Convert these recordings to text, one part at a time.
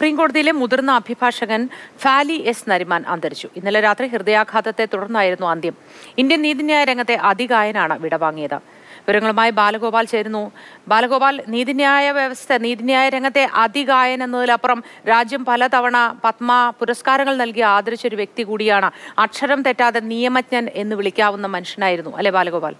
supreme കോടതിയിലെ മുതിർന്ന അഭിഭാഷകൻ ഫാലി എസ് നരിമാൻ അന്തരിച്ചു ഇന്നലെ രാത്രി ഹൃദയാഘാതത്തെ തുടർന്നായിരുന്നു അന്ത്യം ഇന്ത്യൻ നീതിന്യായ രംഗത്തെ അതികായനാണ് വിടവാങ്ങിയത് വിവരങ്ങളുമായി ബാലഗോപാൽ ചേരുന്നു ബാലഗോപാൽ നീതിന്യായ വ്യവസ്ഥ നീതിന്യായ രംഗത്തെ അതികായൻ എന്നതിലപ്പുറം രാജ്യം പലതവണ പത്മ പുരസ്കാരങ്ങൾ നൽകി ആദരിച്ച ഒരു വ്യക്തി കൂടിയാണ് അക്ഷരം തെറ്റാതെ നിയമജ്ഞൻ എന്ന് വിളിക്കാവുന്ന മനുഷ്യനായിരുന്നു അല്ലെ ബാലഗോപാൽ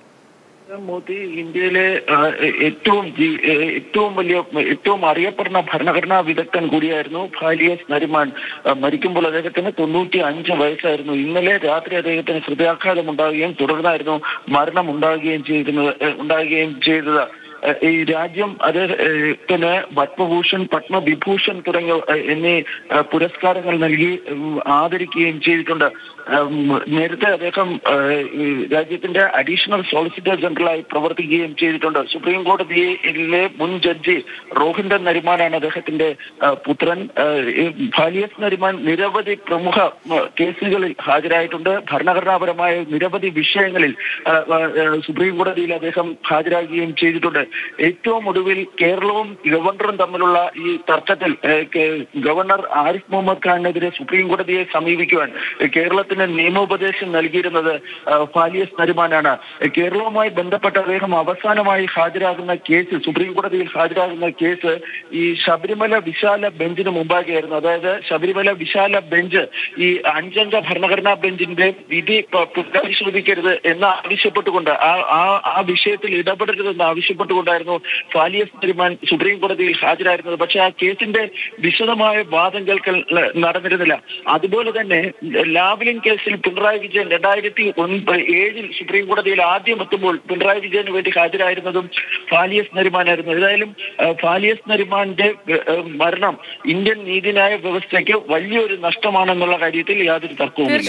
മോദി ഇന്ത്യയിലെ ആ, ഏറ്റവും ജി- ഏറ്റവും വലിയ ഏറ്റവും അറിയപ്പെടുന്ന ഭരണഘടനാ വിദഗ്ധൻ കൂടിയായിരുന്നു ഫാലിയസ് നരിമാൻ ആ, മരിക്കുമ്പോൾ അദ്ദേഹത്തിന് തൊണ്ണൂറ്റി അഞ്ച് വയസ്സായിരുന്നു ഇന്നലെ രാത്രി അദ്ദേഹത്തിന് ഹൃദയാഘാതം ഉണ്ടാവുകയും തുടർന്നായിരുന്നു മരണം ഉണ്ടാവുകയും ചെയ്തിരുന്നത് ഏ, ഉണ്ടാവുകയും ചെയ്തത് ഏ, ഈ രാജ്യം അദ്ദേഹത്തിന് പത്മഭൂഷൺ പത്മവിഭൂഷൺ തുടങ്ങിയ ഏ, എന്നീ ഏ, പുരസ്കാരങ്ങൾ നൽകി ഉം, ആദരിക്കുകയും ചെയ്തിട്ടുണ്ട് ഉം, നേരത്തെ അദ്ദേഹം ഏ, ഈ രാജ്യത്തിന്റെ അഡീഷണൽ സോളിസിറ്റർ ജനറലായി പ്രവർത്തിക്കുകയും ചെയ്തിട്ടുണ്ട് സുപ്രീം കോടതിയിലെ മുൻ ജഡ്ജി റോഹിൻഡൻ നരിമാനാണ് അദ്ദേഹത്തിന്റെ ആ, പുത്രൻ ആ, ഈ ഫാലിയസ് നരിമാൻ നിരവധി പ്രമുഖ ഉം, കേസുകളിൽ ഹാജരായിട്ടുണ്ട് ഭരണഘടനാപരമായ നിരവധി വിഷയങ്ങളിൽ ആ, ആ, ആ, സുപ്രീം കോടതിയിൽ അദ്ദേഹം ഹാജരാകുകയും ചെയ്തിട്ടുണ്ട് ഏറ്റവും ഒടുവിൽ കേരളവും ഗവർണറും തമ്മിലുള്ള ഈ തർക്കത്തിൽ ഏ, കെ- ഗവർണർ ആരിഫ് മുഹമ്മദ് ഖാനെതിരെ സുപ്രീം കോടതിയെ സമീപിക്കുവാൻ ഏ, കേരളത്തിന് നിയമോപദേശം നൽകിയിരുന്നത് ആ, ഫാലിയസ് നരിമാനാണ് ഏ, കേരളവുമായി ബന്ധപ്പെട്ട് അദ്ദേഹം അവസാനമായി ഹാജരാകുന്ന കേസ് സുപ്രീം കോടതിയിൽ ഹാജരാകുന്ന കേസ് ഈ ശബരിമല വിശാല ബെഞ്ചിന് മുമ്പാകെയായിരുന്നു അതായത് ശബരിമല വിശാല ബെഞ്ച് ഈ അഞ്ചംഗ ഭരണഘടനാ ബെഞ്ചിന്റെ വിധി പ- പുനഃപരിശോധിക്കരുത് എന്ന് ആവശ്യപ്പെട്ടുകൊണ്ട് ആ ആ ആ വിഷയത്തിൽ ഇടപെടരുതെന്ന് ആവശ്യപ്പെട്ടുകൊണ്ടായിരുന്നു ഫാലിയസ് നരിമാൻ സുപ്രീം കോടതിയിൽ ഹാജരായിരുന്നത് പക്ഷെ ആ കേസിന്റെ വിശദമായ വാദം കേൾക്കൽ ന- നടന്നിരുന്നില്ല അതുപോലെ തന്നെ ലാവ്ലിൻ കേസിൽ പിണറായി വിജയൻ രണ്ടായിരത്തി ഒൻപത് ഏഴിൽ സുപ്രീം കോടതിയിൽ ആദ്യം എത്തുമ്പോൾ പിണറായി വിജയന് വേണ്ടി ഹാജരായിരുന്നതും ഫാലിയസ് നരിമാനായിരുന്നു ഏതായാലും ആ, ഫാലിയസ് നരിമാന്റെ ആ, മരണം ഇന്ത്യൻ നീതിന്യായ വ്യവസ്ഥയ്ക്ക് വലിയൊരു നഷ്ടമാണെന്നുള്ള കാര്യത്തിൽ യാതൊരു തർക്കവുമില്ല